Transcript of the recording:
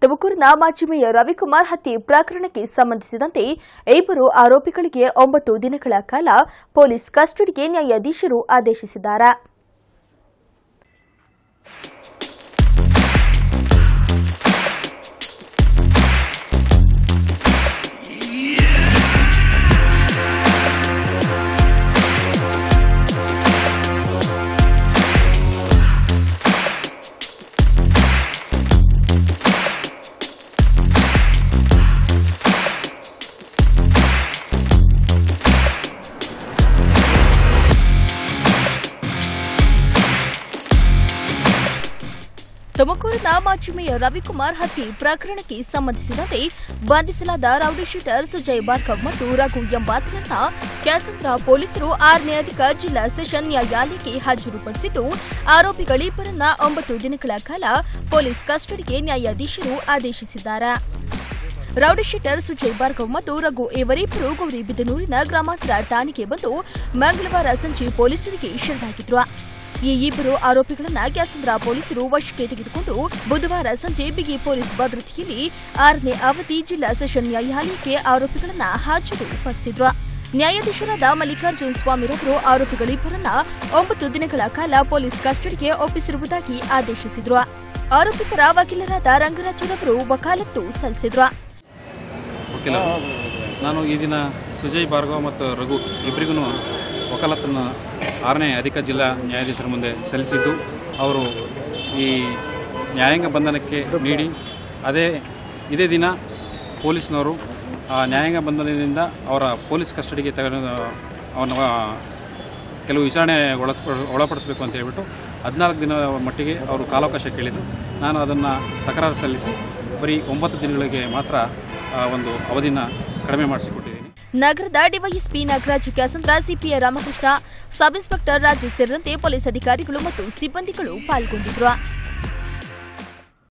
ತುಮಕೂರಿನ ಮಾಜಿ ಮೇಯರ್ ರವಿಕುಮಾರ್ ಹತ್ಯೆ ಪ್ರಕರಣಕ್ಕೆ ಸಂಬಂಧಿಸಿದಂತೆ ಇಬ್ಬರು ಆರೋಪಿಗಳಿಗೆ ಒಂಬತ್ತು ದಿನಗಳ ಕಾಲ ಪೊಲೀಸ್ ಕಸ್ಟಡಿಗೆ ನ್ಯಾಯಾಧೀಶರು ಆದೇಶಿಸಿದ್ದಾರೆ ತುಮಕೂರಿನ ಮಾಜಿ ಮೇಯರ್ ರವಿಕುಮಾರ್ ಹತ್ಯೆ ಪ್ರಕರಣಕ್ಕೆ ಸಂಬಂಧಿಸಿದಂತೆ ಬಂಧಿಸಲಾದ ರೌಡಿ ಶೀಟರ್ ಸುಜಯ್ ಭಾರ್ಗವ್ ಮತ್ತು ರಘು ಎಂಬಾತನನ್ನ ಕ್ಯಾಸಂದ್ರ ಪೊಲೀಸರು ಆರನೇ ಅಧಿಕ ಜಿಲ್ಲಾ ಸೆಷನ್ ನ್ಯಾಯಾಲಯಕ್ಕೆ ಹಾಜರುಪಡಿಸಿದ್ದು ಆರೋಪಿಗಳಿಬ್ಬರನ್ನ ಒಂಬತ್ತು ದಿನಗಳ ಕಾಲ ಪೊಲೀಸ್ ಕಸ್ಟಡಿಗೆ ನ್ಯಾಯಾಧೀಶರು ಆದೇಶಿಸಿದ್ದಾರೆ ರೌಡಿ ಶೀಟರ್ ಸುಜಯ್ ಭಾರ್ಗವ್ ಮತ್ತು ರಘು ಇವರಿಬ್ಬರು ಗೌರಿಬಿದನೂರಿನ ಗ್ರಾಮಾಂತರ ಠಾಣೆಗೆ ಬಂದು ಮಂಗಳವಾರ ಸಂಜೆ ಪೊಲೀಸರಿಗೆ ಶರಣಾಗಿದ್ರು ಈ ಇಬ್ಬರು ಆರೋಪಿಗಳನ್ನ ಕ್ಯಾಸಂದ್ರ ಪೊಲೀಸರು ವಶಕ್ಕೆ ತೆಗೆದುಕೊಂಡು ಬುಧವಾರ ಸಂಜೆ ಬಿಗಿ ಪೊಲೀಸ್ ಭದ್ರತೆಯಲ್ಲಿ ಆರನೇ ಅವಧಿ ಜಿಲ್ಲಾ ಸೆಷನ್ ನ್ಯಾಯಾಲಯಕ್ಕೆ ಆರೋಪಿಗಳನ್ನ ಹಾಜರುಪಡಿಸಿದ್ರು ನ್ಯಾಯಾಧೀಶರಾದ ಮಲ್ಲಿಕಾರ್ಜುನ್ ಸ್ವಾಮಿರವರು ಆರೋಪಿಗಳಿಬ್ಬರನ್ನ ಒಂಬತ್ತು ದಿನಗಳ ಕಾಲ ಪೊಲೀಸ್ ಕಸ್ಟಡಿಗೆ ಒಪ್ಪಿಸಿರುವುದಾಗಿ ಆದೇಶಿಸಿದ್ರು ಆರೋಪಿ ಪರ ವಕೀಲರಾದ ರಂಗರಾಜರವರು ವಕಾಲತ್ತು ಸಲ್ಲಿಸಿದ್ರು ವಕೀಲ ನಾನು ಈ ದಿನ ಸುಜಯ್ ಭಾರ್ಗವ್ ಮತ್ತು ರಘು ಇಬ್ಬರಿಗೂ ವಕಾಲತ್ತನ್ನು ಆರನೇ ಅಧಿಕ ಜಿಲ್ಲಾ ನ್ಯಾಯಾಧೀಶರ ಮುಂದೆ ಸಲ್ಲಿಸಿದ್ದು ಅವರು ಈ ನ್ಯಾಯಾಂಗ ಬಂಧನಕ್ಕೆ ನೀಡಿ ಅದೇ ಇದೇ ದಿನ ಪೊಲೀಸ್ನವರು ಆ ನ್ಯಾಯಾಂಗ ಬಂಧನದಿಂದ ಅವರ ಪೊಲೀಸ್ ಕಸ್ಟಡಿಗೆ ತೆಗೆದು ಅವನ ಕೆಲವು ವಿಚಾರಣೆ ಒಳಸ್ಪ ಒಳಪಡಿಸಬೇಕು ಅಂತ ಹೇಳ್ಬಿಟ್ಟು ಹದಿನಾಲ್ಕು ದಿನ ಮಟ್ಟಿಗೆ ಅವರು ಕಾಲಾವಕಾಶ ಕೇಳಿದರು ನಾನು ಅದನ್ನು ತಕರಾರು ಸಲ್ಲಿಸಿ ಬರೀ ಒಂಬತ್ತು ದಿನಗಳಿಗೆ ಮಾತ್ರ ಆ ಒಂದು ಅವಧಿನ ಕಡಿಮೆ ಮಾಡಿಸಿಕೊಟ್ಟಿದ್ದೀನಿ ನಗರದ DYSP Nagaraj Kyasandra CPI Ramakrishna sub inspector Raju ಸೇರಿದಂತೆ ಪೊಲೀಸ್ ಅಧಿಕಾರಿಗಳು ಮತ್ತು ಸಿಬ್ಬಂದಿಗಳು ಪಾಲ್ಗೊಂಡಿದ್ರು